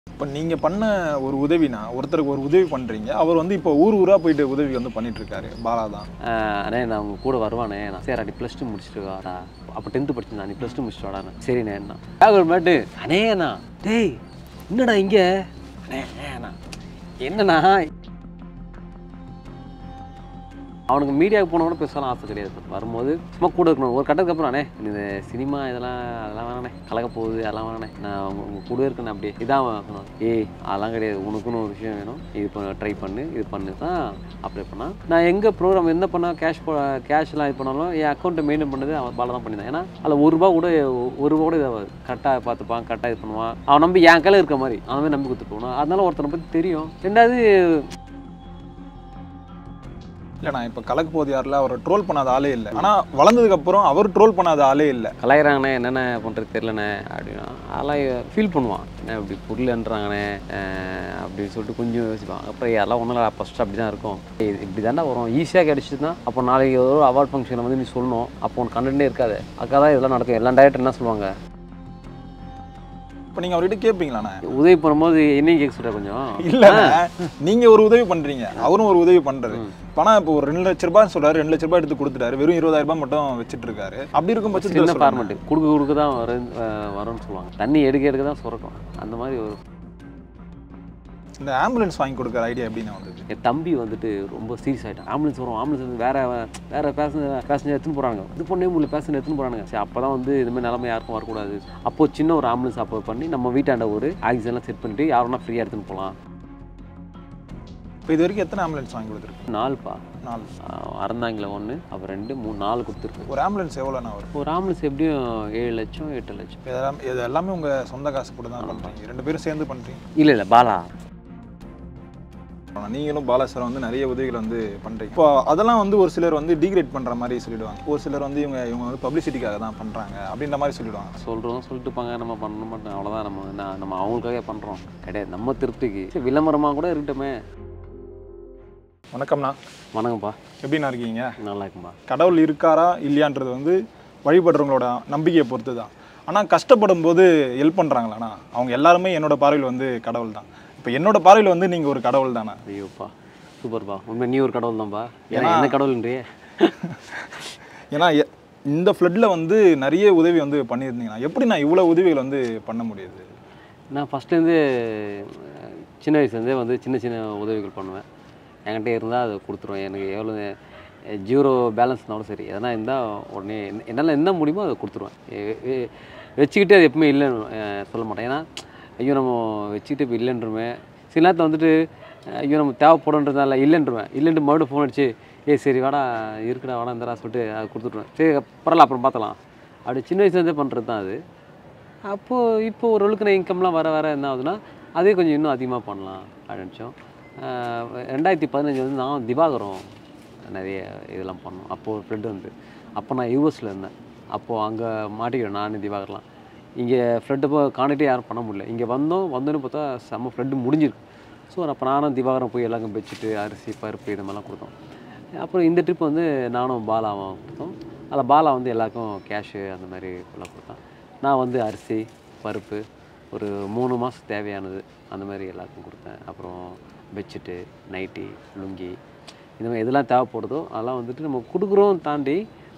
இப்போ நீங்கள் பண்ண ஒரு உதவினா ஒருத்தருக்கு ஒரு உதவி பண்ணுறீங்க அவர் வந்து இப்போ ஊர் ஊராக போயிட்டு உதவி வந்து பண்ணிட்டு இருக்காரு பாலா தான் ஆஹ் அண்ணே நான் உங்க கூட வருவானே நான் சரி நீ ப்ளஸ் டூ முடிச்சுட்டு வாடா அப்போ டென்த்து படிச்சிருந்தா நீ ப்ளஸ் டூ முடிச்சுட்டு வாடா சரிண்ணே என்ன மேட்டு அண்ணே அண்ணா டேய் என்னடா இங்கே அண்ணே அண்ணே, அண்ணா என்னண்ணா அவனுக்கு மீடியாவுக்கு போன கூட பேசலாம் ஆசை கிடையாது வரும்போது சும்மா கூட இருக்கணும் ஒரு கட்டத்துக்கு அப்புறம் அண்ணே இந்த சினிமா இதெல்லாம் அதெல்லாம் வேணாண்ணே கலக்க போகுது அதெல்லாம் வேணாண்ணே நான் உங்க உங்க கூட இருக்கேன் அப்படியே இதான் சொன்னான். ஏய் அதெல்லாம் கிடையாது உனக்குன்னு ஒரு விஷயம் வேணும் இது பண்ண ட்ரை பண்ணு இது பண்ணு தான் அப்ளை பண்ணா நான் எங்கே ப்ரோக்ராம் என்ன பண்ணால் கேஷ் கேஷ்லாம் இது பண்ணாலும் என் அக்கௌண்ட்டை மெயின்டைன் பண்ணது அவன் பால தான் பண்ணியிருந்தான் ஏன்னா அதில் ஒரு ரூபா கூட ஒரு ரூபா கூட இதாகாது கரெக்டாக பார்த்துப்பான் கரெக்டாக இது பண்ணுவான் அவன் நம்பி என் கையில் இருக்க மாதிரி அவன் மாதிரி நம்பி கொடுத்து போகணும் அதனால ஒருத்தனை பற்றி தெரியும் ரெண்டாவது இல்லை நான் இப்போ கலக்க போது யாரில் அவரை ட்ரோல் பண்ணாத ஆளே இல்லை ஆனால் வளர்ந்ததுக்கு அப்புறம் அவர் ட்ரோல் பண்ணாத ஆளே இல்லை கலாயிறாங்கண்ணே என்னென்ன பண்ணுறது தெரிலண்ணே அப்படின்னா அதெல்லாம் ஃபீல் பண்ணுவான் என்ன இப்படி புரியலன்றாங்கண்ணே அஹ் அப்படின்னு சொல்லிட்டு கொஞ்சம் யோசிப்பான் அப்புறம் யாரெல்லாம் ஒன்றும் இல்லை ஃபஸ்ட்டு அப்படி தான் இருக்கும் இது இப்படி தாண்டா வரும் ஈஸியாக கிடச்சிதுன்னா அப்போ நாளைக்கு ஏதோ ஒரு அவார்ட் ஃபங்க்ஷனில் வந்து நீ சொல்லணும் அப்போ உனக்கு கண்டென்ட்டே இருக்காது அக்கா தான் இதெல்லாம் நடக்கும் எல்லா டேரக்டர் என்ன சொல்லுவாங்க இப்போ நீங்கள் அவர்கிட்ட கேட்பீங்களாண்ணே உதவி பண்ணும்போது என்னையும் கேட்க சொல்கிற கொஞ்சம் இல்லைண்ணே நீங்கள் ஒரு உதவி பண்ணுறீங்க அவரும் ஒரு உதவி பண்ணுறாரு பணம் இப்போ ஒரு ரெண்டு லட்ச ரூபாய் சொல்றாரு ரெண்டு லட்ச ரூபாய் எடுத்து கொடுத்துட்டாரு வெறும் இருபதாயிரம் ரூபாய் மட்டும் வச்சுட்டு இருக்காரு அப்படி இருக்கும் சின்ன பட்சத்தில் ஃபார்மெட்டு கொடுக்க கொடுக்க தான் வரும் அஹ் வரும்னு சொல்லுவாங்க தண்ணி எடுக்க எடுக்க தான் சுரக்கும் அந்த மாதிரி ஒரு இந்த ஆம்புலன்ஸ் வாங்கி கொடுக்குற ஐடியா எப்படிண்ணே வந்தது என் தம்பி வந்துட்டு ரொம்ப சீரியஸ் ஆகிட்டான் ஆம்புலன்ஸ் வரும் ஆம்புலன்ஸ் வந்து வேற வேற பேசஞ்சர் பேசஞ்சர் எடுத்துன்னு போகிறாங்க இது பண்ணவே முடியல பேசஞ்சர் எடுத்துன்னு போகிறாங்க சரி அப்போ தான் வந்து இதுமாதிரி நிலமை யாருக்கும் வரக்கூடாது அப்போ சின்ன ஒரு ஆம்புலன்ஸ் அப்போ பண்ணி நம்ம வீட்டாண்ட ஒரு ஆக்சிஜன்லாம் செட் பண்ணிட்டு யாருன்னா ஃப்ரீயாக எடுத்துன்னு போகலாம் இப்போ இது வரைக்கும் எத்தனை ஆம்புலன்ஸ் வாங்கி கொடுத்துருக்கு நாலுப்பா நாலு அறந்தாங்கில் ஒன்று அப்புறம் ரெண்டு மூணு நாலு கொடுத்துருக்கு ஒரு ஆம்புலன்ஸ் எவ்வளோண்ணா வரும் ஒரு ஆம்புலன்ஸ் எப்படியும் ஏழு லட்சம் எட்டு லட்சம் இதெல்லாம் இது எல்லாமே உங்கள் சொந்த காசு கூட தான் பண்ணுறீங்க ரெண்டு பேரும் சேர்ந்து பண்ணுறீங்க இல்லை இல்லை பாலா ஆனா, நீங்களும் பாலாசரம் வந்து நிறைய உதவிகள் வந்து பண்ணுறீங்க இப்போ அதெல்லாம் வந்து ஒரு சிலர் வந்து டிகிரேட் பண்ணுற மாதிரி சொல்லிடுவாங்க ஒரு சிலர் வந்து இவங்க இவங்க வந்து பப்ளிசிட்டிக்காக தான் பண்ணுறாங்க அப்படின்ற மாதிரி சொல்லிடுவாங்க சொல்கிறோம் சொல்லிட்டுப்பாங்க நம்ம பண்ண மாட்டோம் அவ்வளோதான் நம்ம என்ன நம்ம அவங்களுக்காக பண்ணுறோம் கிடையாது நம்ம திருப்திக்கு சரி விளம்பரமாக கூட இருக்கட்டுமே வணக்கம்ண்ணா வணக்கம்ப்பா எப்படிண்ணா இருக்கீங்க நல்லா இருக்கும்பா கடவுள் இருக்காரா இல்லையான்றது வந்து வழிபடுறவங்களோட நம்பிக்கையை பொறுத்து தான் ஆனால் கஷ்டப்படும் போது ஹெல்ப் பண்ணுறாங்களாண்ணா அவங்க எல்லாருமே என்னோட பார்வையில் வந்து கடவுள் தான் இப்போ என்னோட பார்வையில் வந்து நீங்கள் ஒரு கடவுள் தானே ஐயோப்பா சூப்பர்ப்பா உண்மை நீ ஒரு கடவுள் தான்ப்பா ஏன்னா ஏன்னா- என்ன கடவுள்ன்றியே ஏன்னா எ- இந்த ஃப்ளட்டில் வந்து நிறைய உதவி வந்து பண்ணியிருந்தீங்கன்னா எப்படி நான் இவ்வளோ உதவிகள் வந்து பண்ண முடியுது நான் ஃபஸ்ட்லேருந்து சின்ன வயசுலேருந்தே வந்து சின்ன சின்ன உதவிகள் பண்ணுவேன் என்கிட்ட இருந்தால் அதை கொடுத்துருவேன் எனக்கு எவ்வளோ ஜீரோ பேலன்ஸ்னாலும் சரி எதனா இருந்தால் உடனே என்ன- என்னால் என்ன முடியுமோ அதை கொடுத்துருவேன் எ- எ- வச்சுக்கிட்டு அது எப்பவுமே இல்லைன்னு அஹ், சொல்ல மாட்டேன் ஏன்னா ஐயோ நம்ம வச்சுக்கிட்டு இப்போ இல்லைன்றமே சில நேரத்தில் வந்துட்டு ஐயோ நம்ம தேவைப்படுன்றதால இல்லைன்றவேன் இல்லைன்ட்டு மறுபடியும் ஃபோன் அடிச்சு ஏய் சரி வாடா இருக்குடா வாடா இந்தடா சொல்லிட்டு அதை கொடுத்துட்ருவேன் சரி பரவாயில்ல அப்புறம் பார்த்தலாம் அப்படி சின்ன வயசுலேருந்தே பண்ணுறது தான் அது அப்போது இப்போ ஓரளவுக்கு நான் இன்கம்லாம் வர வர என்ன ஆகுதுன்னா அதே கொஞ்சம் இன்னும் அதிகமாக பண்ணலாம் அப்படின்னு நினச்சோம் ரெண்டாயிரத்தி பதினஞ்சு வந்து நான் திவாகரம் நிறைய இதெல்லாம் பண்ணோம் அப்போது ஒரு ஃப்ரெண்டு வந்து அப்போ நான் யூஎஸில் இருந்தேன் அப்போது அங்கே மாட்டிக்கிறேன் நான் திவாகர்லாம் இங்கே ஃப்ரெண்டு இப்போ காண்டாக்டே யாரும் பண்ண முடியல இங்கே வந்தோம் வந்தோன்னு பார்த்தா செம்ம ஃப்ரெண்டு முடிஞ்சிருக்கு ஸோ அப்போ நானும் திவாகரம் போய் எல்லாருக்கும் வச்சுட்டு அரிசி பருப்பு இது மாதிரிலாம் கொடுத்தோம் அப்புறம் இந்த ட்ரிப் வந்து நானும் பாலாவும் கொடுத்தோம் அதில் பாலா வந்து எல்லாருக்கும் கேஷு அந்த மாதிரி ஃபுல்லாக கொடுத்தான் நான் வந்து அரிசி பருப்பு ஒரு மூணு மாதம் தேவையானது அந்த மாதிரி எல்லாருக்கும் கொடுத்தேன் அப்புறம் பெட்ஷீட்டு நைட்டி லுங்கி இந்த மாதிரி எதெல்லாம் தேவைப்படுதோ அதெல்லாம் வந்துட்டு நம்ம கொடுக்குறோம் தாண்டி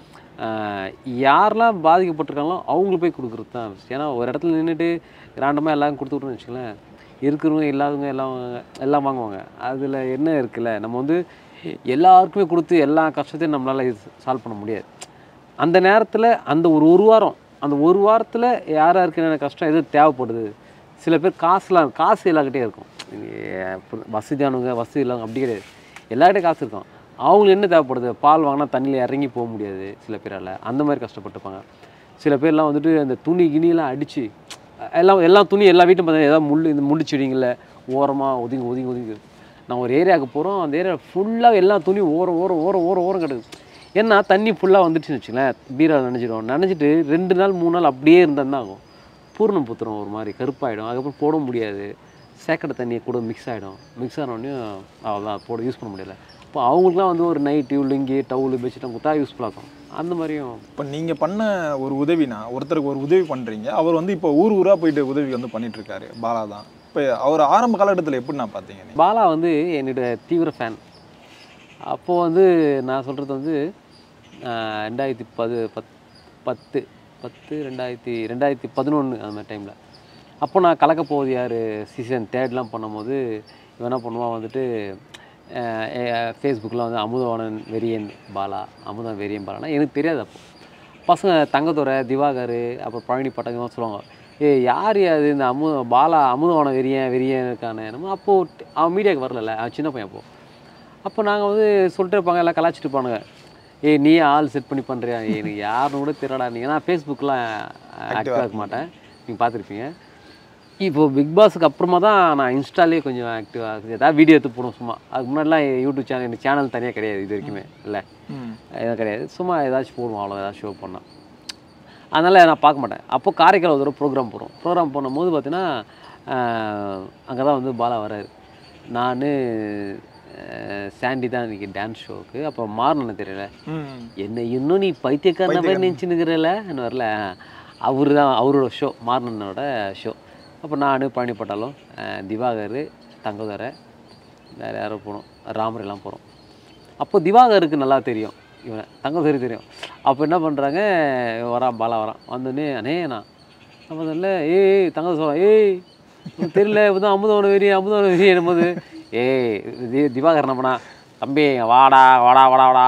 ஆஹ், யாரெல்லாம் பாதிக்கப்பட்டிருக்காங்களோ அவங்களுக்கு போய் கொடுக்குறது தான் ஏன்னா ஒரு இடத்துல நின்றுட்டு கிராண்டமாக எல்லாரும் கொடுத்து விட்டோம்னு வச்சுக்கோங்களேன் இருக்கிறவங்க இல்லாதவங்க எல்லாம் எல்லாம் வாங்குவாங்க அதில் என்ன இருக்குல்ல நம்ம வந்து எல்லாருக்குமே கொடுத்து எல்லா கஷ்டத்தையும் நம்மளால் இது சால்வ் பண்ண முடியாது அந்த நேரத்தில் அந்த ஒரு ஒரு வாரம் அந்த ஒரு வாரத்தில் யார் யாருக்கு என்னென்ன கஷ்டம் எது தேவைப்படுது சில பேர் காசுலாம் காசு எல்லாக்கிட்டே இருக்கும் இது புரி- வசதியானவங்க வசதி இல்லாதவங்க அப்படி கிடையாது எல்லார்கிட்டையும் காசு இருக்கும் அவங்களுக்கு என்ன தேவைப்படுது பால் வாங்கினா தண்ணியில் இறங்கி போக முடியாது சில பேரால் அந்த மாதிரி கஷ்டப்பட்டுப்பாங்க சில பேர்லாம் வந்துட்டு அந்த துணி கிணியெல்லாம் அடித்து எல்லாம் எல்லா துணி எல்லா வீட்டும் பார்த்தா ஏதாவது முள் இந்த முள்ளு செடிங்களில் ஓரமாக ஒதுங்கி ஒதுங்கி ஒதுங்கி நான் ஒரு ஏரியாவுக்கு போகிறோம் அந்த ஏரியா ஃபுல்லாக எல்லா துணியும் ஓரம் ஓரம் ஓரம் ஓரம் ஓரம் கிடக்குது ஏன்னா தண்ணி ஃபுல்லாக வந்துடுச்சுன்னு வச்சுங்களேன் பீரா நினைச்சிடும் நினச்சிட்டு ரெண்டு நாள் மூணு நாள் அப்படியே இருந்தால் தான் ஆகும் பூர்ணம் புத்துரும் ஒரு மாதிரி கருப்பாயிடும் அதுக்கப்புறம் போட முடியாது சேக்கடை தண்ணியை கூட மிக்ஸ் ஆகிடும் மிக்ஸ் ஆனோடனே அவ்வளோதான் போட யூஸ் பண்ண முடியல இப்போ அவங்களுக்குலாம் வந்து ஒரு நைட்டி லுங்கி டவுலு பெட்ஷீட்லாம் கொடுத்தா யூஸ்ஃபுல்லாக இருக்கும் அந்த மாதிரியும் இப்போ நீங்கள் பண்ண ஒரு உதவினா ஒருத்தருக்கு ஒரு உதவி பண்ணுறீங்க அவர் வந்து இப்போ ஊர் ஊராக போயிட்டு உதவி வந்து பண்ணிட்டு இருக்காரு பாலா தான் இப்போ அவர் ஆரம்ப காலகட்டத்தில் எப்படி நான் பார்த்தீங்க நீங்க? பாலா வந்து என்னோட தீவிர ஃபேன் அப்போது வந்து நான் சொல்கிறது வந்து ஆஹ், ரெண்டாயிரத்தி பது பத் பத்து பத்து ரெண்டாயிரத்தி ரெண்டாயிரத்தி பதினொன்று அந்த மாதிரி டைமில் அப்போ நான் கலக்க போகுது யார் சீசன் தேர்ட்லாம் பண்ணும்போது இவன் என்ன பண்ணுவான் வந்துட்டு ஃபேஸ்புக்கில் வந்து அமுதவாணன் வெரியன் பாலா அமுதன் வெரியன் பாலானா எனக்கு தெரியாது அப்போ பசங்க தங்கத்துறை திவாகர் அப்புறம் பழனி பட்டங்க சொல்லுவாங்க ஏய் யார் அது இந்த அமு பாலா அமுதவான வெறியன் வெறியன் இருக்கானே நம்ம அப்போது அவன் மீடியாவுக்கு வரல அவன் சின்ன பையன் அப்போ அப்போ நாங்கள் வந்து சொல்லிட்டு இருப்பாங்க எல்லாம் கலாச்சிட்டு இருப்பானுங்க ஏய் நீ ஆள் செட் பண்ணி பண்ணுறியா ஏய் எனக்கு யாருன்னு கூட தெரியடா நீங்கள் நான் ஃபேஸ்புக்கெலாம் ஆக்டிவாக இருக்க மாட்டேன் நீங்கள் பார்த்துருப்பீங்க இப்போ பிக் பாஸுக்கு அப்புறமா தான் நான் இன்ஸ்டாலே கொஞ்சம் ஆக்டிவாக ஏதாவது வீடியோ எடுத்து போடுவோம் சும்மா அதுக்கு முன்னாடிலாம் யூடியூப் சேனல் எனக்கு சேனல் தனியாக கிடையாது இது வரைக்குமே இல்லை எதுவும் கிடையாது சும்மா ஏதாச்சும் போடுவோம் அவ்வளோ ஏதாச்சும் ஷோ பண்ணால் அதனால் நான் பார்க்க மாட்டேன் அப்போ காரைக்கால் ஒரு தடவை ப்ரோக்ராம் போகிறோம் ப்ரோக்ராம் போகும்போது பார்த்தீங்கன்னா அங்கே தான் வந்து பாலா வராரு நான் சாண்டி தான் இன்றைக்கி டான்ஸ் ஷோவுக்கு அப்போ மாறணும்னு தெரியல ம் என்ன இன்னும் நீ பைத்தியக்காரன மாதிரி நினச்சினுக்கிறல வரல அவர் தான் அவரோட ஷோ மார்னனோட ஷோ அப்போ நான் பழனி பட்டாலும் திவாகர் தங்கதரை வேறு யாரோ போனோம் ராமர் எல்லாம் போகிறோம் அப்போ திவாகருக்கு நல்லா தெரியும் இவனை தங்கதரி தெரியும் அப்போ என்ன பண்ணுறாங்க வரான் பாலா வரான் வந்தோடனே அண்ணே நான் நம்ம சொல்ல ஏய் தங்க சொல்ல ஏய் உனக்கு தெரியல இப்போ தான் அமுதவன வெறி அமுதவன வெறி என்னும்போது ஏய் தி திவாகர் என்ன பண்ணா தம்பி வாடா வாடா வாடா வாடா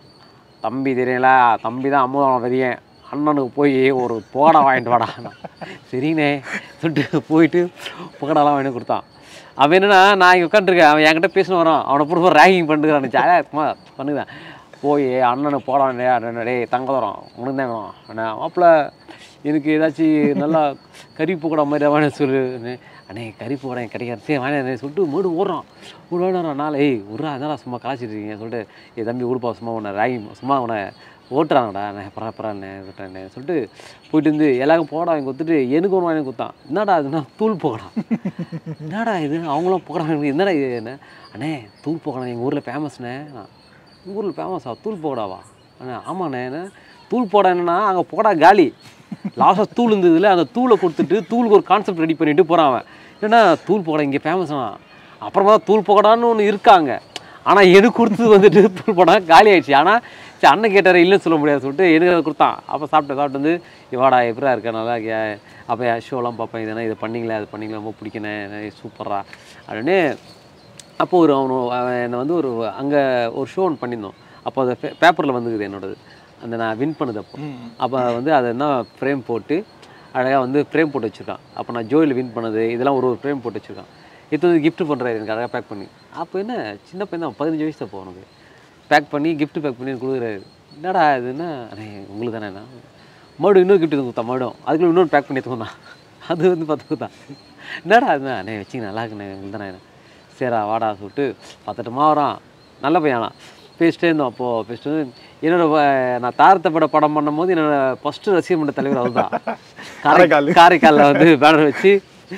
தம்பி தெரியல தம்பி தான் அமுதவன வெறியன் அண்ணனுக்கு போய் ஒரு புகடா வாங்கிட்டு வாடா சரிண்ணே சொல்லிட்டு போயிட்டு புகடாலாம் வாங்கி கொடுத்தான் அவன் என்னன்னா நான் இங்கே உட்காந்துருக்கேன் அவன் என்கிட்ட பேசணும் வரான் அவனை போட்டு ரேகிங் பண்ணுறான் ஜாலியாக சும்மா பண்ணுதான் போய் அண்ணனுக்கு போடான் டேய் தங்க தரோம் உனக்கு தான் வேணும் அண்ணா மாப்பிள்ள எனக்கு ஏதாச்சும் நல்லா கறி புக்கடா மாதிரி வேணும் சொல்லு அண்ணே கறி புக்கடா எனக்கு கிடைக்காது சரி வாங்க சொல்லிட்டு மூடு ஓடுறான் ஓடுறான் நாளை ஏய் விட்றா என்னடா சும்மா கலாச்சிட்டு இருக்கீங்க சொல்லிட்டு ஏ தம்பி உடுப்பா சும்மா உன்னை ரேகிங் சும்மா உன்னை ஓட்டுறாங்கடா நான் பரா பராண்ணே விட்டேண்ணே சொல்லிட்டு போயிட்டு வந்து எல்லாருக்கும் போடா வாங்கி கொடுத்துட்டு எனக்கு ஒன்று வாங்கி கொடுத்தான் என்னடா இதுனா தூள் போகடா என்னடா இது அவங்களும் போகிறாங்க என்னடா இது என்ன அண்ணே தூள் போகடா எங்கள் ஊரில் ஃபேமஸ்ண்ணே உங்கள் ஊரில் ஃபேமஸா தூள் போகடாவா அண்ணே ஆமாண்ணே என்ன தூள் போட என்னன்னா அங்கே போடா காலி லாஸ்ட்டாக தூள் இருந்ததுல அந்த தூளை கொடுத்துட்டு தூளுக்கு ஒரு கான்செப்ட் ரெடி பண்ணிட்டு போகிறான் அவன் ஏன்னா தூள் போகடா இங்கே ஃபேமஸ்ண்ணா அப்புறமா தூள் போகடான்னு ஒன்று இருக்காங்க ஆனால் எனக்கு கொடுத்தது வந்துட்டு தூள் போடா காலி ஆயிடுச்சு ஆனால் சரி அண்ணன் கேட்டார் இல்லைன்னு சொல்ல முடியாது சொல்லிட்டு எனக்கு அதை கொடுத்தான் அப்போ சாப்பிட்டு சாப்பிட்டு வந்து இவாடா எப்படா இருக்க நல்லா இருக்கியா அப்போ ஷோலாம் பார்ப்பேன் இதனா இதை பண்ணீங்களே அது பண்ணீங்களா ரொம்ப பிடிக்கணே சூப்பரா அப்படின்னு அப்போ ஒரு அவனு அவன் என்னை வந்து ஒரு அங்கே ஒரு ஷோ ஒன்று பண்ணியிருந்தோம் அப்போ அது பேப்பரில் வந்துக்குது என்னோடது அந்த நான் வின் பண்ணது அப்போ அப்போ வந்து அதை என்ன ஃப்ரேம் போட்டு அழகாக வந்து ஃப்ரேம் போட்டு வச்சுருக்கான் அப்போ நான் ஜோயில் வின் பண்ணது இதெல்லாம் ஒரு ஒரு ஃப்ரேம் போட்டு வச்சுருக்கான் இது வந்து gift பண்ணுறாரு எனக்கு அழகாக பேக் பண்ணி அப்போ என்ன சின்ன பையன் தான் பதினஞ்சு வயசு தான் போனது பேக் பண்ணி gift பேக் பண்ணி எனக்கு கொடுக்குறாரு என்னடா இதுன்னா அண்ணே உங்களுக்கு தானே மறுபடியும் இன்னொரு கிஃப்ட் கொடுத்தா மறுபடியும் அதுக்குள்ள இன்னொரு பேக் பண்ணி எடுத்துக்கோண்ணா அது வந்து பார்த்து கொடுத்தான் என்னடா அது அண்ணே வச்சிங்க நல்லா இருக்குண்ணே உங்களுக்கு தானே சரிடா வாடா சொல்லிட்டு பார்த்துட்டுமா வரான் நல்ல பையனா பேசிட்டே இருந்தோம் அப்போது பேசிட்டு வந்து என்னோட வ- நான் தாரத்தப்பட படம் பண்ணும்போது என்னோட ஃபஸ்ட்டு ரசிகர் மன்ற தலைவர் அவர் தான் காரைக்கால். காரைக்காலில் வந்து பேனர் வச்சு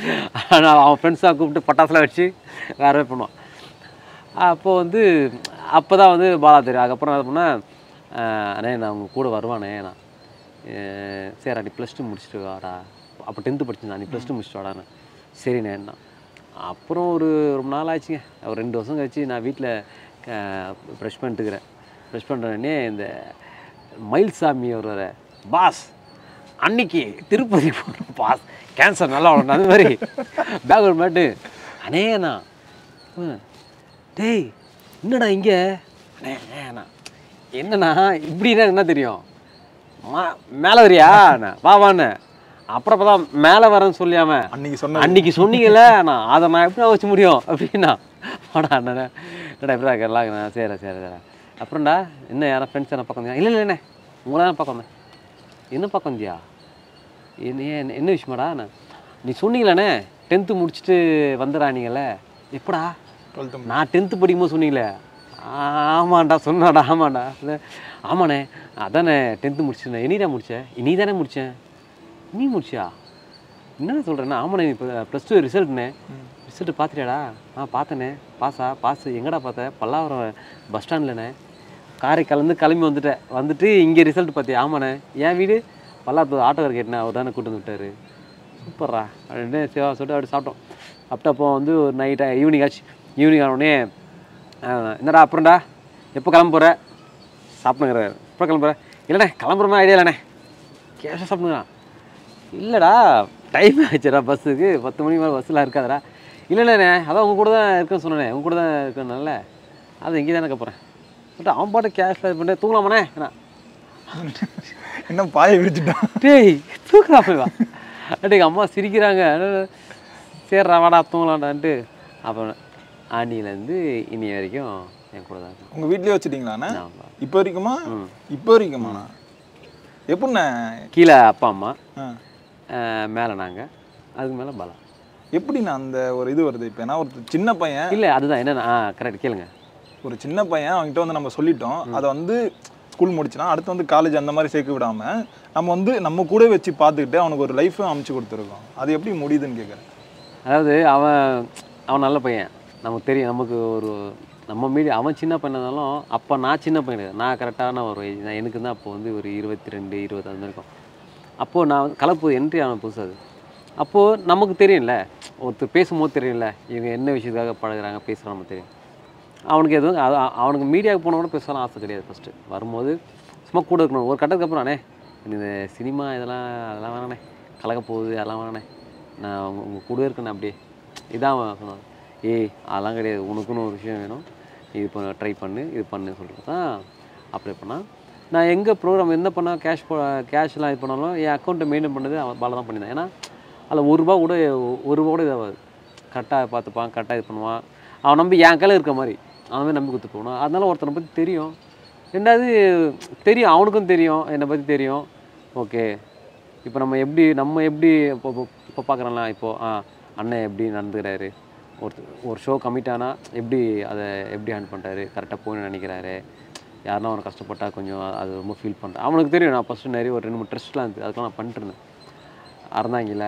நான் அவன் ஃப்ரெண்ட்ஸாக கூப்பிட்டு பட்டாசுலாம் வச்சு வேறவே பண்ணுவான் அப்போ வந்து அப்போ தான் வந்து பாலா தெரியும் அதுக்கப்புறம் என்ன பண்ணேன் அண்ணே நான் உங்க கூட வருவானே நான் அஹ் சரிடா நீ ப்ளஸ் டூ முடிச்சுட்டு வாடா அப்போ டென்த்து படிச்சிருந்தா நீ ப்ளஸ் டூ முடிச்சுட்டு வாடான்னு சரிண்ணேண்ணா அப்புறம் ஒரு ரொம்ப நாள் ஆச்சுங்க ஒரு ரெண்டு வருஷம் கழிச்சு நான் வீட்டில் ப்ரெஷ் பண்ணிட்டுக்கிறேன் ப்ரெஷ் பண்ணுறேன்னே இந்த மயில்சாமி ஒரு பாஸ் அன்னைக்கு திருப்பதி போகிறோம் பாஸ் கேன்சர் நல்லா வளரணும் அது மாதிரி பேக்ரவுண்ட் மேட்டு அண்ணேண்ணா ம். டேய் என்னடா இங்கே அண்ணே அண்ணா என்னண்ணா இப்படின்னா என்ன தெரியும் மா மேலே வரியா அண்ணா, வா வாண்ணே அப்புறம் தான் மேலே வரேன்னு சொல்லியாம அன்னைக்கு சொன்ன அன்னைக்கு சொன்னீங்கல்ல நான் அதை நான் எப்படி வச்சு முடியும் அப்படின்னா வாடா அண்ணனே என்னடா எப்படி இருக்கா எல்லாம் இருக்கா? சரி சரி சரி அப்புறம்டா என்ன யாரா ஃப்ரெண்ட்ஸ் என்ன பார்க்க வந்தீங்க இல்லை இல்லை என்ன உங்களை தான் பார்க்க வந்தேன் என்ன பார்க்க வந்தியா என்ன ஏன் என்ன விஷயமாடா நான் நீ சொன்னீங்களே டென்த்து முடிச்சுட்டு வந்துடா நீங்களே எப்படா டுவெல்த்து நான் டென்த்து படிக்கும்போது சொன்னீங்களே ஆமாண்டா சொன்னாடா ஆமாண்டா இல்லை ஆமாண்ணே அதானே டென்த்து முடிச்சிருந்தேன் இனிதான் முடித்தேன் இனி தானே முடித்தேன் நீ முடிச்சியா என்ன சொல்கிறேன்னா ஆமாண்ணே இப்போ ப்ளஸ் டூ ரிசல்ட்ண்ணே ரிசல்ட் பார்த்துட்டியாடா ஆ பார்த்தேண்ணே பாஸா பாஸ் எங்கடா பார்த்தேன் பல்லாவரம் பஸ் ஸ்டாண்ட்லண்ணே காரைக்காலேருந்து கிளம்பி வந்துட்டேன் வந்துட்டு இங்கே ரிசல்ட் பார்த்தியா ஆமாண்ணே என் வீடு பல்லாவரத்து ஆட்டோக்கார் கேட்டேன் அவர் தானே கூட்டு வந்து விட்டாரு சூப்பர்ரா அப்படின்னு சிவா சொல்லிட்டு அப்படி சாப்பிட்டோம் அப்போ அப்போ வந்து ஒரு நைட்டாக ஈவினிங் ஆச்சு ஈவினிங் ஆனோடனே என்னடா அப்புறம்டா எப்போ கிளம்ப போகிற சாப்பிடுங்கிறாரு எப்போ கிளம்புற இல்லைண்ணே கிளம்புற மாதிரி ஐடியா இல்லைண்ணே கேஷாக சாப்பிடுங்களா இல்லைடா டைம் ஆச்சுடா பஸ்ஸுக்கு பத்து மணி மேலே பஸ்ஸில் இருக்காதடா இல்லைண்ணே அதான் உங்கள் கூட தான் இருக்கேன்னு சொன்னேனே உங்க கூட தான் இருக்கேன்னால அது இங்கே தானே போகிறேன் பட் அவன் பாட்டு கேஷில் இது பண்ணிட்டு தூங்கலாமாண்ணே என்ன என்ன பாயை விரிச்சுட்டான் டேய் தூக்கலாமே வா அப்படியே அம்மா சிரிக்கிறாங்க சரிடா வாடா தூங்கலாம்டான்ட்டு அப்புறம் ஆண்டியிலேருந்து இனி வரைக்கும் என் கூட தான் இருக்கான். உங்க வீட்லயே வச்சுட்டீங்களாண்ணே ஆமா. இப்போ வரைக்குமா ம். இப்போ வரைக்குமாண்ணா எப்படிண்ணே கீழே அப்பா அம்மா ஆ. மேலே நாங்கள் அதுக்கு மேலே பாலா எப்படிண்ணா அந்த ஒரு இது வருது இப்போ ஏன்னா ஒரு சின்ன பையன் இல்லை அதுதான் என்னென்ன ஆ கரெக்ட் கேளுங்க ஒரு சின்ன பையன் அவன்கிட்ட வந்து நம்ம சொல்லிட்டோம் அதை வந்து ஸ்கூல் முடிச்சுனா அடுத்து வந்து காலேஜ் அந்த மாதிரி சேர்க்க விடாம நம்ம வந்து நம்ம கூட வச்சு பார்த்துக்கிட்டு அவனுக்கு ஒரு லைஃபை அமைச்சு கொடுத்துருக்கோம் அது எப்படி முடியுதுன்னு கேட்குறேன் அதாவது அவன் அவன் நல்ல பையன் நமக்கு தெரியும் நமக்கு ஒரு நம்ம மீடி அவன் சின்ன பையனா இருந்தாலும் அப்போ நான் சின்ன பையன் கிடையாது நான் கரெக்டான ஒரு ஏஜ் நான் எனக்கு தான் அப்போ வந்து ஒரு இருபத்தி ரெண்டு இருபது அந்த மாதிரி இருக்கும் அப்போது நான் வந்து கலப்பு என்ட்ரி ஆன புதுசு அது அப்போது நமக்கு தெரியும்ல ஒருத்தர் பேசும்போது தெரியும்ல இவங்க என்ன விஷயத்துக்காக பழகுறாங்க பேசுகிறாங்க நமக்கு தெரியும் அவனுக்கு எதுவும் அது அ- அவனுக்கு மீடியாவுக்கு போனவன பேசலாம் ஆசை கிடையாது ஃபஸ்ட்டு வரும்போது சும்மா கூட இருக்கணும் ஒரு கட்டத்துக்கு அப்புறம் அண்ணே இந்த சினிமா இதெல்லாம் அதெல்லாம் வேணாண்ணே கலக்க போகுது அதெல்லாம் வேணாண்ணே நான் உங்க உங்கள் கூட இருக்கேன் அப்படியே இதான் அவன் சொன்னான் ஏய் அதெல்லாம் கிடையாது உனக்குன்னு ஒரு விஷயம் வேணும் நீ இது பண்ண ட்ரை பண்ணு இது பண்ணு சொல்லிட்டு தான் அப்ளை பண்ணான் நான் எங்கே ப்ரோக்ராம் என்ன பண்ணால் கேஷ் கேஷ்லாம் இது பண்ணாலும் என் அக்கௌண்ட்டை மெயின்டைன் பண்ணது அவன் பால தான் பண்ணியிருந்தேன் ஏன்னா அதில் ஒரு ரூபா கூட ஒரு ரூபா கூட இதாகாது கரெக்டாக பார்த்துப்பான் கரெக்டாக இது பண்ணுவான் அவன் நம்பி என் கையில் இருக்க மாதிரி அவன் மாதிரி நம்பி கொடுத்து போகணும் அதனால ஒருத்தனை பற்றி தெரியும் ரெண்டாவது தெரியும் அவனுக்கும் தெரியும் என்னை பற்றி தெரியும் ஓகே இப்போ நம்ம எப்படி நம்ம எப்படி இப்போ இப்போ இப்போ பார்க்குறோம்ல இப்போ ஆ அண்ணன் எப்படி நடந்துக்கிறாரு ஒருத்தர் ஒரு ஷோ கமிட் ஆனால் எப்படி அதை எப்படி ஹேண்ட் பண்ணுறாரு கரெக்டாக போகணும்னு நினைக்கிறாரு யாருன்னா அவனை கஷ்டப்பட்டா கொஞ்சம் அது ரொம்ப ஃபீல் பண்ணுறேன் அவனுக்கு தெரியும் நான் ஃபஸ்ட்டு நிறைய ஒரு ரெண்டு மூணு ட்ரெஸ்ட்லாம் இருந்தது அதுக்கெல்லாம் நான் பண்ணிட்டு இருந்தேன் அறந்தாங்கில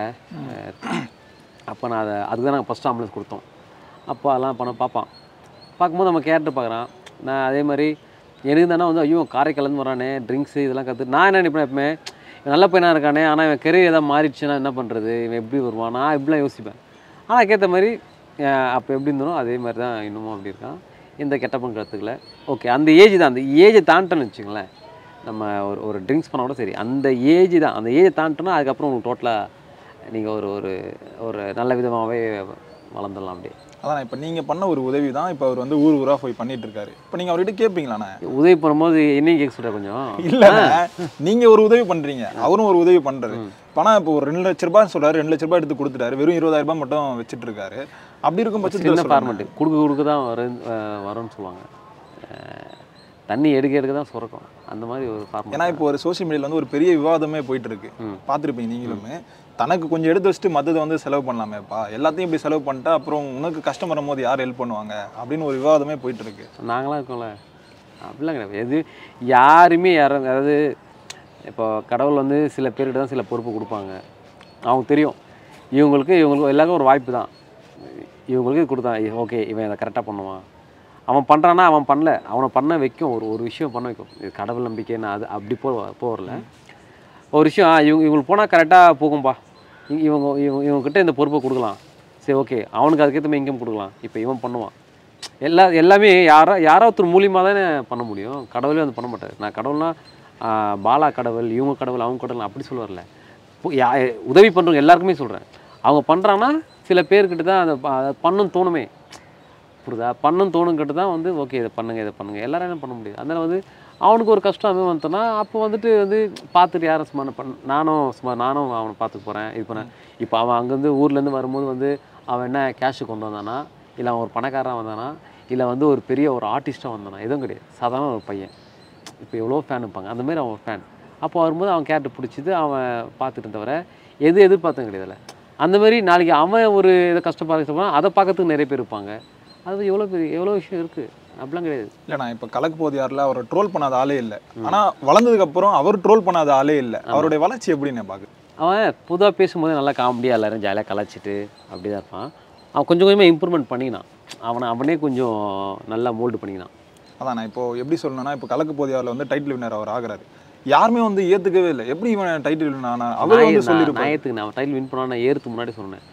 அப்போ நான் அதை அதுக்கு தான் நாங்கள் ஃபஸ்ட் ஆம்புலன்ஸ் கொடுத்தோம் அப்போ அதெல்லாம் பண்ண பார்ப்பான் பார்க்கும்போது நம்ம கேரக்டர் பார்க்குறான் நான் அதே மாதிரி எனக்கு தானே வந்து ஐயோ காரைக்காலேருந்து வரானே ட்ரிங்க்ஸு இதெல்லாம் கற்று நான் என்ன நினைப்பேன் எப்பவுமே இவன் நல்ல பையனாக இருக்கானே ஆனால் இவன் கெரியர் ஏதாவது மாறிடுச்சுன்னா என்ன பண்ணுறது இவன் எப்படி வருவான் நான் இப்படிலாம் யோசிப்பேன் ஆனால் அதுக்கேற்ற மாதிரி அப்போ எப்படி இருந்தனோ அதே மாதிரி தான் இன்னமும் அப்படி இருக்கான் எந்த கெட்ட பங்கு கற்றுக்கல ஓகே அந்த ஏஜ் தான் அந்த ஏஜை தாண்டன்னு வச்சுங்களேன் நம்ம ஒரு ஒரு ட்ரிங்க்ஸ் பண்ண கூட சரி அந்த ஏஜ் தான் அந்த ஏஜை தாண்டிட்டோன்னா அதுக்கப்புறம் உங்களுக்கு டோட்டலாக நீங்கள் ஒரு ஒரு ஒரு நல்ல விதமாகவே வளர்ந்துடலாம் அப்படியே அதான் இப்போ நீங்கள் பண்ண ஒரு உதவி தான் இப்போ அவர் வந்து ஊர் ஊராக போய் பண்ணிட்டு இருக்காரு இப்போ நீங்கள் அவர்கிட்ட கேட்பீங்களாண்ணே உதவி பண்ணும்போது என்னையும் கேட்க சொல்கிற கொஞ்சம் இல்லைண்ணே நீங்க ஒரு உதவி பண்றீங்க அவரும் ஒரு உதவி பண்றாரு பணம் இப்போ ஒரு ரெண்டு லட்ச ரூபாய் சொல்றாரு ரெண்டு லட்ச ரூபாய் எடுத்து கொடுத்துட்டாரு வெறும் இருபதாயிரம் ரூபாய் மட்டும் வச்சுட்டு இருக்காரு அப்படி இருக்கும் சின்ன பட்சத்தில் ஃபார்மெட்டு கொடுக்க கொடுக்க தான் வரும் அஹ் வரும்னு சொல்லுவாங்க அஹ் தண்ணி எடுக்க எடுக்க தான் சுரக்கும் அந்த மாதிரி ஒரு ஃபார்மெட் ஏன்னா இப்போ ஒரு சோஷியல் மீடியால வந்து ஒரு பெரிய விவாதமே போயிட்டு இருக்கு ம். பார்த்துருப்பீங்க நீங்களுமே தனக்கு கொஞ்சம் எடுத்து வச்சுட்டு மற்றதை வந்து செலவு பண்ணலாமேப்பா எல்லாத்தையும் இப்படி செலவு பண்ணிட்டா அப்புறம் உனக்கு கஷ்டம் வரும்போது யார் ஹெல்ப் பண்ணுவாங்க அப்படின்னு ஒரு விவாதமே போயிட்டு இருக்கு நாங்களாம் இருக்கோம்ல அப்படிலாம் கிடையாது எது யாருமே யாரும் அதாவது இப்போ கடவுள் வந்து சில பேர்கிட்ட தான் சில பொறுப்பு கொடுப்பாங்க அவங்க தெரியும் இவங்களுக்கு இவங்களுக்கு எல்லாருக்கும் ஒரு வாய்ப்பு தான் இவங்களுக்கு இது கொடுத்தான் ஓகே இவன் இதை கரெக்டாக பண்ணுவான் அவன் பண்ணுறான்னா அவன் பண்ணல அவனை பண்ண வைக்கும் ஒரு ஒரு விஷயம் பண்ண வைக்கும் இது கடவுள் நம்பிக்கைன்னு அது அப்படி போ போகல ஒரு விஷயம் ஆ, இவங்க இவங்களுக்கு போனால் கரெக்டாக போகும்பா இ- இவங்க இவங்க இவங்ககிட்ட இந்த பொறுப்பை கொடுக்கலாம் சரி ஓகே அவனுக்கு அதுக்கேற்ற மாதிரி இன்கம் கொடுக்கலாம் இப்போ இவன் பண்ணுவான் எல்லா எல்லாமே யாரோ யாரோ ஒருத்தர் மூலியமாக தானே பண்ண முடியும் கடவுளே வந்து பண்ண மாட்டார் நான் கடவுள்னா ஆ, பாலா கடவுள் இவங்க கடவுள் அவங்க கடவுள் அப்படி சொல்ல வரல இப்போ யா உதவி பண்ணுறவங்க எல்லாருக்குமே சொல்கிறேன் அவங்க பண்ணுறாங்கன்னா சில பேர்கிட்ட தான் அதை ப- அதை பண்ணணும்னு தோணுமே புரியுதா பண்ணணும் தோணுங்கிட்ட தான் வந்து ஓகே இதை பண்ணுங்க இதை பண்ணுங்க எல்லாரும் என்ன பண்ண முடியாது அதனால் வந்து அவனுக்கு ஒரு கஷ்டம் அவன் வந்துட்டோன்னா அப்போ வந்துட்டு வந்து பார்த்துட்டு யாரும் சும்மா என்ன பண்ண நானும் சும்மா நானும் அவனை பார்த்துக்க போகிறேன் இது பண்ணேன் இப்போ அவன் அங்கேருந்து ஊர்லேருந்து வரும்போது வந்து அவன் என்ன கேஷு கொண்டு வந்தானா இல்லை அவன் ஒரு பணக்காரன் வந்தானா இல்லை வந்து ஒரு பெரிய ஒரு ஆர்டிஸ்ட்டாக வந்தானா எதுவும் கிடையாது சாதாரண ஒரு பையன் இப்போ எவ்வளோ ஃபேன் இருப்பாங்க அந்த மாதிரி அவன் ஃபேன் அப்போ வரும்போது அவன் கேரக்டர் பிடிச்சது அவன் பார்த்துட்டு தவிர எது எதிர்பார்த்தும் கிடையாதுல்ல அந்த மாதிரி நாளைக்கு அவன் ஒரு இதை கஷ்டப்படுற அதை பார்க்கறதுக்கு நிறைய பேர் இருப்பாங்க அது எவ்வளோ பெரிய எவ்வளோ விஷயம் இருக்குது அப்படிலாம் கிடையாது இல்ல நான் இப்போ கலக்கு போது யாரில் அவரை ட்ரோல் பண்ணாத ஆளே இல்லை ஆனா வளர்ந்ததுக்கு அப்புறம் அவர் ட்ரோல் பண்ணாத ஆளே இல்லை அவருடைய வளர்ச்சி எப்படின்னு பாக்கு அவன் பொதுவாக பேசும்போது நல்லா காமெடியாக எல்லாரும் ஜாலியாக கலாச்சிட்டு அப்படி தான் இருப்பான் அவன் கொஞ்சம் கொஞ்சமாக இம்ப்ரூவ்மெண்ட் பண்ணிக்கினான் அவனை அவனே கொஞ்சம் நல்லா மோல்டு பண்ணிக்கினான் அதான் நான் இப்போ எப்படி சொல்லணும்னா இப்போ கலக்கு போதியாரில் வந்து டைட்டில் வின்னர் அவர் ஆகுறாரு யாருமே வந்து ஏத்துக்கவே இல்லை எப்படி இவன் டைட்டில் வின்னர் ஆனா அவரே நான் வந்து நான் சொல்லியிருப்பாரு நான் ஏற்றுக்கு நான் டைட்டில் வின் பண்ணா நான் ஏறுத்து முன்னாடி சொன்னேன்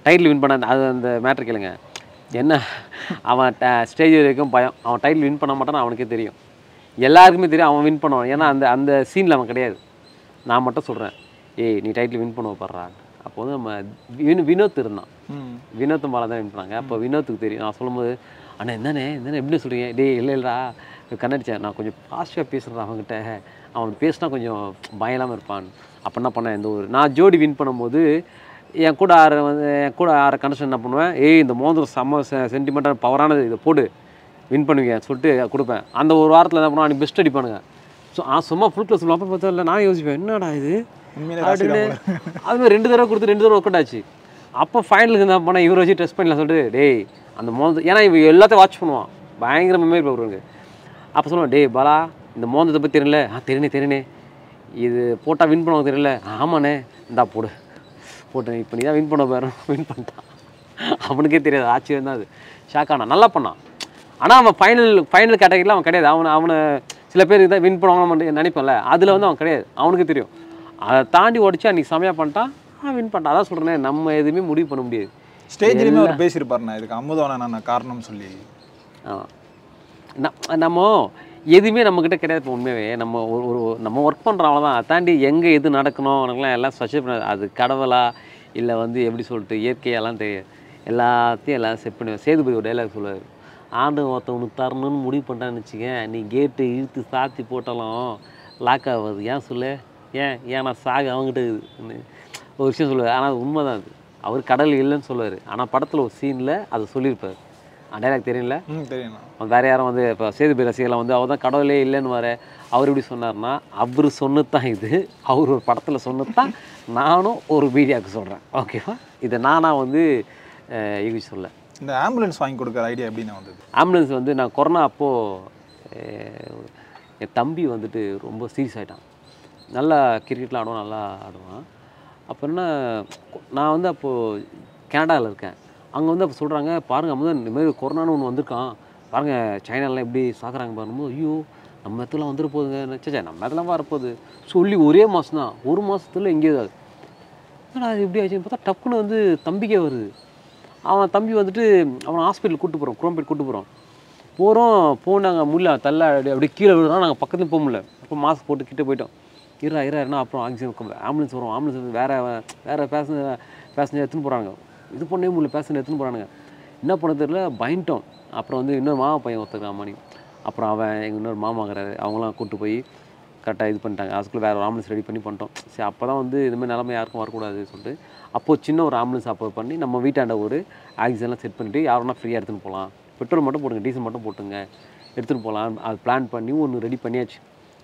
டைட்டில் வின் பண்ண அது அந்த மேட்ரு கேளுங்க என்ன அவன் ஸ்டேஜ் வரைக்கும் பயம் அவன் டைட்டில் வின் பண்ண மாட்டான்னு அவனுக்கே தெரியும் எல்லாருக்குமே தெரியும் அவன் வின் பண்ணுவான் ஏன்னா அந்த அந்த சீனில் அவன் கிடையாது நான் மட்டும் சொல்கிறேன் ஏய் நீ டைட்டில் வின் பண்ணுவ படுறா அப்போ வந்து நம்ம வினோ வினோத் இருந்தான் ம் வினோத் பாலா தான் வின் பண்ணாங்க அப்போ வினோத்துக்கு தெரியும் நான் சொல்லும்போது அண்ணா என்னண்ணே என்னண்ணே எப்படி சொல்கிறீங்க டேய் இல்லை இல்லைடா கண்ணடிச்சேன் நான் கொஞ்சம் பாசிட்டிவாக பேசுகிறேன் அவன்கிட்ட அவன் பேசினா கொஞ்சம் பயலாமல் இருப்பான் அப்போ என்ன பண்ணேன் இந்த ஒரு நான் ஜோடி வின் பண்ணும்போது என் கூட ஆறு வந்து என் கூட ஆறு கண்டிஷன் என்ன பண்ணுவேன் ஏய் இந்த மோதிரம் செம்ம சென்டிமெண்ட்டான பவரானது இதை போடு வின் பண்ணுவீங்க சொல்லிட்டு கொடுப்பேன் அந்த ஒரு வாரத்தில் என்ன பண்ணுவான் பெஸ்ட் அடிப்பானுங்க ஸோ ஆ சும்மா ஃபுல் க்ளோஸ் அப்போ பார்த்தா இல்லை நான் யோசிப்பேன் என்னடா இது உண்மையிலே அப்படின்னு ராசிராம் அது மாதிரி ரெண்டு தடவை கொடுத்து ரெண்டு தடவை ஒர்க் அவுட் ஆச்சு அப்போ ஃபைனலுக்கு என்ன பண்ணேன் இவரை வச்சு டெஸ்ட் பண்ணலாம் சொல்லிட்டு டேய் அந்த மோந்த ஏன்னா இவன் எல்லாத்தையும் வாட்ச் பண்ணுவான் பயங்கர மெமரி பவர் இருக்கு அப்போ சொல்லுவான் டேய் பாலா இந்த மோந்தத்தை பற்றி தெரியல ஆ தெரியனே தெரியனே இது போட்டால் வின் பண்ணுவாங்க தெரியல ஆமாண்ணே இந்தா போடு போட்டேன் இப்போ நீ தான் வின் பண்ண பாரு வின் பண்ணிட்டான் அவனுக்கே தெரியாது ஆச்சரியம் தான் அது ஷாக் ஆனான் நல்லா பண்ணான் ஆனால் அவன் ஃபைனல் ஃபைனல் கேட்டகரியில் அவன் கிடையாது அவனை அவனை சில பேர் இதை வின் பண்ணுவாங்க நம்ம நினைப்போம்ல அதில் வந்து அவன் கிடையாது அவனுக்கு தெரியும் அதை தாண்டி உடச்சி அன்றைக்கி செமையாக பண்ணிட்டான் அவன் வின் பண்ணிட்டான் அதான் சொல்கிறேனே நம்ம எதுவுமே முடிவு பண்ண முடியாது ஸ்டேஜ்லயுமே அவர் பேசியிருப்பாருண்ணா இதுக்கு அமுதவன நான் காரணம் சொல்லி ஆமாம் ந- நம்ம எதுவுமே நம்மக்கிட்ட கிடையாது இப்போ உண்மையாகவே நம்ம ஒரு ஒரு நம்ம ஒர்க் பண்ணுறோம் அவ்வளோதான் அதை தாண்டி எங்கே எது நடக்கணும் எனக்குலாம் எல்லாம் ஸ்பெஷல் பண்ண அது கடவுளா இல்லை வந்து எப்படி சொல்லிட்டு இயற்கையெல்லாம் தெரியாது எல்லாத்தையும் எல்லாம் செட் பண்ணி சேதுபதி ஒரு டைலாக் சொல்லுவார் ஆண்டு ஒருத்தவனுக்கு தரணும்னு முடிவு பண்ணிட்டான்னு வச்சுக்க நீ கேட்டு இழுத்து சாத்தி போட்டாலும் லாக் ஆகாது ஏன் சொல்லு ஏன் ஏன் நான் சாகு அவங்ககிட்ட இருக்குதுன்னு ஒரு விஷயம் சொல்லுவார் ஆனால் அது உண்மைதான் அது அவர் கடல் இல்லைன்னு சொல்லுவார் ஆனால் படத்தில் ஒரு சீனில் அதை சொல்லியிருப்பார் டைலாக் தெரியல ம் தெரியும்ண்ணா அவன் வேற யாரும் வந்து இப்போ சேதுபதி ரசிகர்லாம் வந்து அவர் தான் கடவுளே இல்லைன்னு வர அவர் எப்படி சொன்னார்னா அவர் சொன்னது தான் இது அவர் ஒரு படத்தில் சொன்னது தான் நானும் ஒரு மீடியாவுக்கு சொல்கிறேன் ஓகேவா இதை நானாக வந்து யூகி சொல்ல இந்த ஆம்புலன்ஸ் வாங்கி கொடுக்குற ஐடியா எப்படிண்ணா வந்தது ஆம்புலன்ஸ் வந்து நான் கொரோனா அப்போது என் தம்பி வந்துட்டு ரொம்ப சீரியஸ் ஆகிட்டான் நல்லா கிரிக்கெட்லாம் ஆடுவான் நல்லா ஆடுவான் அப்போ என்ன நான் வந்து அப்போது கனடாவில் இருக்கேன் அங்கே வந்து அப்போ சொல்கிறாங்க பாருங்கள் அம்மதான் இந்த மாதிரி கொரோனான்னு ஒன்று வந்திருக்கான் பாருங்கள் சைனாலாம் எப்படி சாக்குறாங்க பாரும்போது ஐயோ நம்ம இடத்துலாம் வந்துட போகுதுங்க சே நம்ம இடத்துலாம் வரப்போகுது சொல்லி ஒரே மாதம் தான் ஒரு மாதத்துல எங்கேயோ அது என்னடா இது எப்படி ஆச்சுன்னு பார்த்தா டப்புன்னு வந்து தம்பிக்கே வருது அவன் தம்பி வந்துட்டு அவனை ஹாஸ்பிட்டல் கூட்டு போகிறோம் குரோம்பேட் கூட்டு போகிறோம் போகிறோம் போனாங்க முடியல தள்ள அப்படி அப்படியே கீழே விழுறோம் நாங்கள் பக்கத்துலேயும் போக முடியல அப்போ மாஸ்க் போட்டு கிட்ட போயிட்டோம் இரா இரா என்ன அப்புறம் ஆக்சிஜன் ஆம்புலன்ஸ் வரும் ஆம்புலன்ஸ் வந்து வேறு வேறு பேசஞ்சர் பேசஞ்சர் எடுத்துன்னு போகிறாங்க இது பண்ணவே முடியல பேசஞ்சர் எடுத்துன்னு போகிறானுங்க என்ன பண்ண தெரியல பயந்துட்டோம் அப்புறம் வந்து இன்னொரு மாமா பையன் ஒருத்தருக்கான் மணி அப்புறம் அவன் எங்கள் இன்னொரு மாமாங்கிறாரு அவங்களாம் கூட்டு போய் கரெக்டாக இது பண்ணிட்டாங்க அதுக்குள்ளே வேறு ஒரு ஆம்புலன்ஸ் ரெடி பண்ணி பண்ணிட்டோம் சரி அப்போ தான் வந்து இதுமாதிரி நிலமை யாருக்கும் வரக்கூடாதுன்னு சொல்லிட்டு அப்போது சின்ன ஒரு ஆம்புலன்ஸ் அப்போ பண்ணி நம்ம வீட்டாண்ட ஒரு ஆக்சிஜன்லாம் செட் பண்ணிவிட்டு யாருன்னா ஃப்ரீயாக எடுத்துன்னு போகலாம் பெட்ரோல் மட்டும் போட்டுங்க டீசல் மட்டும் போட்டுங்க எடுத்துகிட்டு போகலாம் அது பிளான் பண்ணி ஒன்று ரெடி பண்ணியாச்சு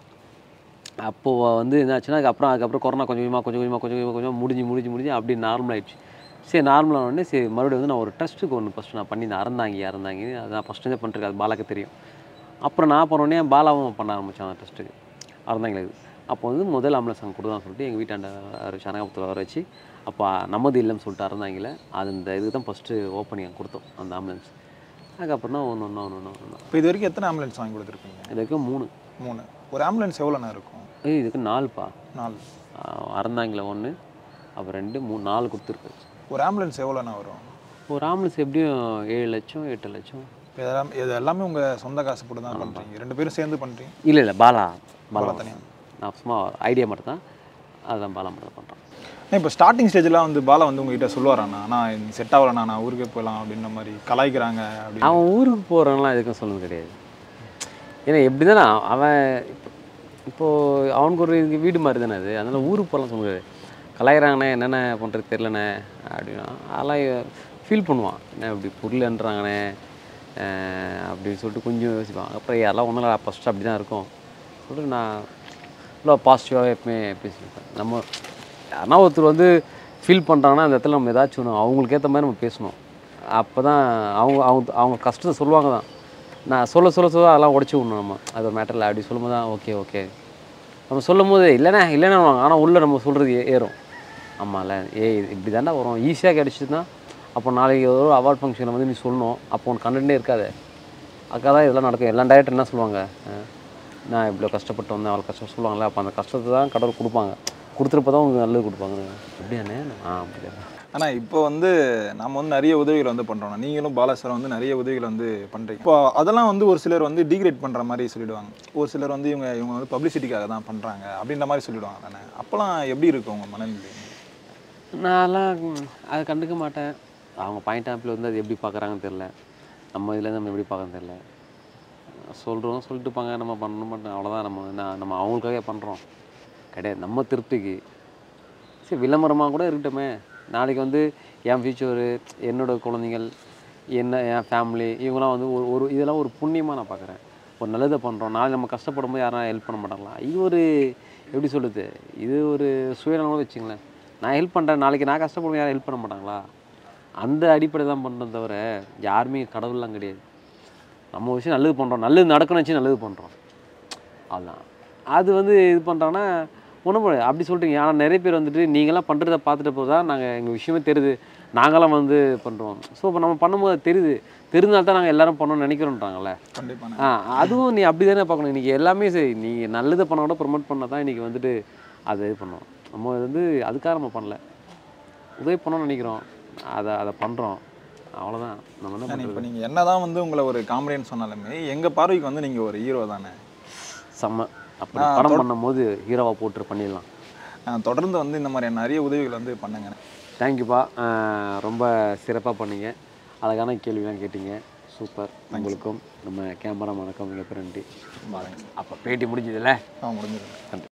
அப்போது வந்து என்னாச்சுன்னா அதுக்கப்புறம் அதுக்கப்புறம் கொரோனா கொஞ்சம் கொஞ்சமாக கொஞ்சம் கொஞ்சமாக கொஞ்சம் கொஞ்சமாக கொஞ்சமாக முடிஞ்சு முடிஞ்சு முடிஞ்சு அப்படி நார்மல் ஆயிடுச்சு சரி நார்மலான உடனே சரி மறுபடியும் வந்து நான் ஒரு டெஸ்ட்டுக்கு ஒன்று ஃபஸ்ட்டு நான் பண்ணி நான் அறந்தாங்க அறந்தாங்க அது நான் ஃபஸ்ட்டு பண்ணிருக்கேன் அது பாலாக்கு தெரியும் அப்புறம் நான் பண்ணோடனே பாலாவும் பண்ண ஆரம்பித்தான் அந்த டெஸ்ட்டுக்கு அறந்தாங்களுக்கு அப்போ வந்து முதல் ஆம்புலன்ஸ் அங்கே கொடுதான் சொல்லிட்டு எங்கள் வீட்டாண்ட ஒரு சனகாபுரத்தில் வர வச்சு அப்போ நமது இல்லைன்னு சொல்லிட்டு அறந்தாங்கள அது இந்த இதுக்கு தான் ஃபஸ்ட்டு ஓப்பனிங் அங்கே கொடுத்தோம் அந்த ஆம்புலன்ஸ் அதுக்கப்புறம் தான் ஒன்று ஒன்றா ஒன்று ஒன்று ஒன்று இப்போ இது வரைக்கும் எத்தனை ஆம்புலன்ஸ் வாங்கி கொடுத்துருப்பீங்க இது வரைக்கும் மூணு மூணு ஒரு ஆம்புலன்ஸ் எவ்வளோண்ணா இருக்கும் ஏய் இதுக்கு நாலுப்பா நாலு அறந்தாங்கில் ஒன்று அப்புறம் ரெண்டு மூணு நாலு கொடுத்துருக்கு ஒரு ஆம்புலன்ஸ் எவ்வளோண்ணா வரும் ஒரு ஆம்புலன்ஸ் எப்படியும் ஏழு லட்சம் எட்டு லட்சம் இப்போ இதெல்லாம் இது எல்லாமே உங்கள் சொந்த காசு போட்டு தான் பண்ணுறீங்க ரெண்டு பேரும் சேர்ந்து பண்ணுறீங்க இல்லை இல்லை பாலா பாலா பாலா தனியா? நான் சும்மா ஐடியா மட்டும் தான் அதுதான் பாலா மட்டும் தான் பண்ணுறேன் இப்போ ஸ்டார்டிங் ஸ்டேஜ்லாம் வந்து பாலா வந்து உங்ககிட்ட சொல்லுவாராண்ணா நான் செட் ஆகலண்ணா நான் ஊருக்கே போகலாம் அப்படின்ற மாதிரி கலாய்க்கிறாங்க அப்படின்னு அவன் ஊருக்கு போகிறவங்களாம் எதுக்கும் சொல்லுறது கிடையாது ஏன்னா எப்படி தானே அவன் இப்போ இப்போது அவனுக்கு ஒரு இது வீடு மாதிரி தானே அது அதனால் ஊருக்கு போகலாம் சொல்ல முடியாது கலாய்கிறாங்கண்ணே என்னென்ன பண்ணுறது தெரிலண்ணே அப்படின்னா அதெல்லாம் ஃபீல் பண்ணுவான் என்ன இப்படி புரியலன்றாங்கண்ணே அஹ் அப்படின்னு சொல்லிட்டு கொஞ்சம் யோசிப்பான் அப்புறம் யாரெல்லாம் ஒன்றும் இல்லை ஃபஸ்ட்டு அப்படி தான் இருக்கும் சொல்லிட்டு நான் இவ்வளோ பாசிட்டிவாகவே எப்பவுமே பேசியிருப்பேன் நம்ம யாருன்னா ஒருத்தர் வந்து ஃபீல் பண்ணுறாங்கன்னா அந்த இடத்துல நம்ம ஏதாச்சும் ஒன்று அவங்களுக்கு ஏற்ற மாதிரி நம்ம பேசணும் அப்போ தான் அவங்க அவங்க அவங்க கஷ்டத்தை சொல்லுவாங்க தான் நான் சொல்ல சொல்ல சொல்ல அதெல்லாம் உடச்சி விடணும் நம்ம அது ஒரு மேட்டரில் அப்படி சொல்லும்போது தான் ஓகே ஓகே நம்ம சொல்லும் போது இல்லைண்ணே இல்லைண்ணே ஆனால் உள்ளே நம்ம சொல்கிறது ஏறும் ஆமாம்ல ஏய் இது இப்படி தாண்டா வரும் ஈஸியாக கிடச்சிதுன்னா அப்போ நாளைக்கு ஒரு அவார்ட் ஃபங்க்ஷனில் வந்து நீ சொல்லணும் அப்போ உனக்கு கண்டென்ட்டே இருக்காது அக்கா தான் இதெல்லாம் நடக்கும் எல்லா டேரக்டர் என்ன சொல்லுவாங்க அஹ், நான் இவ்வளோ கஷ்டப்பட்டு வந்தேன் அவ்வளோ கஷ்டம் சொல்லுவாங்கல்ல அப்போ அந்த கஷ்டத்தை தான் கடவுள் கொடுப்பாங்க கொடுத்துருப்ப தான் உங்களுக்கு நல்லது கொடுப்பாங்க எப்படியாண்ணே ஆ அப்படியா ஆனால் இப்போ வந்து நம்ம வந்து நிறைய உதவிகள் வந்து பண்ணுறோம் நீங்களும் பாலாசரம் வந்து நிறைய உதவிகள் வந்து பண்ணுறீங்க இப்போ அதெல்லாம் வந்து ஒரு சிலர் வந்து டிகிரேட் பண்ணுற மாதிரி சொல்லிடுவாங்க ஒரு சிலர் வந்து இவங்க இவங்க வந்து பப்ளிசிட்டிக்காக தான் பண்ணுறாங்க அப்படின்ற மாதிரி சொல்லிடுவாங்க தானே அப்போலாம் எப்படி இருக்கும் உங்கள் மனநிலை நான்லாம் ம், அதை கண்டுக்க மாட்டேன் அவங்க பாயிண்ட் ஆப்பில் வந்து அது எப்படி பார்க்குறாங்கன்னு தெரில நம்ம இதில் நம்ம எப்படி பார்க்கறன்னு தெரில சொல்கிறோம் சொல்லிட்டுப்பாங்க நம்ம பண்ண மாட்டோம் அவ்வளோதான் நம்ம என்ன நம்ம அவங்களுக்காக பண்ணுறோம் கிடையாது நம்ம திருப்திக்கு சரி விளம்பரமாக கூட இருக்கட்டுமே நாளைக்கு வந்து என் ஃபியூச்சரு என்னோட குழந்தைகள் என்ன என் ஃபேமிலி இவங்களாம் வந்து ஒரு ஒரு இதெல்லாம் ஒரு புண்ணியமாக நான் பார்க்குறேன் ஒரு நல்லதை பண்ணுறோம் நாளைக்கு நம்ம கஷ்டப்படும் போது யாரும் ஹெல்ப் பண்ண மாட்டாங்களா இது ஒரு எப்படி சொல்லுது இது ஒரு சுயநலம் கூட வச்சுங்களேன் நான் ஹெல்ப் பண்ணுறேன் நாளைக்கு நான் கஷ்டப்படும் யாரும் ஹெல்ப் பண்ண மாட்டாங்களா அந்த அடிப்படை தான் பண்ணுறோம் தவிர யாருமே கடவுள்லாம் கிடையாது நம்ம ஒரு விஷயம் நல்லது பண்ணுறோம் நல்லது நடக்கணும்னு வச்சு நல்லது பண்ணுறோம் அதுதான் அது வந்து இது பண்ணுறாங்கன்னா ஒன்றும் பண்ண அப்படி சொல்கிறீங்க ஆனால் நிறைய பேர் வந்துட்டு நீங்களாம் பண்ணுறத பார்த்துட்டு போது தான் நாங்கள் எங்கள் விஷயமே தெரியுது நாங்களாம் வந்து பண்ணுறோம் ஸோ இப்போ நம்ம பண்ணும்போது அது தெரியுது தெரிஞ்சால் தான் நாங்கள் எல்லாரும் பண்ணணும்னு நினைக்கிறோன்றாங்கல்ல கண்டிப்பாக ஆ அதுவும் நீ அப்படி தானே பார்க்கணும் இன்றைக்கி எல்லாமே சரி நீ நல்லதை பண்ண கூட ப்ரொமோட் பண்ணால் தான் இன்றைக்கி வந்துட்டு அதை இது பண்ணோம் நம்ம வந்து அதுக்காக நம்ம பண்ணல உதவி பண்ணணும்னு நினைக்கிறோம் அதை அதை பண்ணுறோம் அவ்வளோதான் நம்ம என்ன பண்ணுறது இப்போ நீங்கள் என்னதான் வந்து உங்களை ஒரு காமெடின்னு சொன்னாலுமே எங்கள் பார்வைக்கு வந்து நீங்கள் ஒரு ஹீரோ தானே செம்ம அப்படி படம் பண்ணும்போது ஹீரோவாக போட்டு பண்ணிடலாம் நான் தொடர்ந்து வந்து இந்த மாதிரி நிறைய உதவிகள் வந்து பண்ணுங்க தேங்க்யூப்பா ரொம்ப சிறப்பாக பண்ணீங்க அழகான கேள்விலாம் கேட்டீங்க சூப்பர் உங்களுக்கும் நம்ம கேமராமேனுக்கும் மிகப்பெரிய நன்றி பாருங்க அப்போ பேட்டி முடிஞ்சதில்ல ஆ முடிஞ்சிருக்கு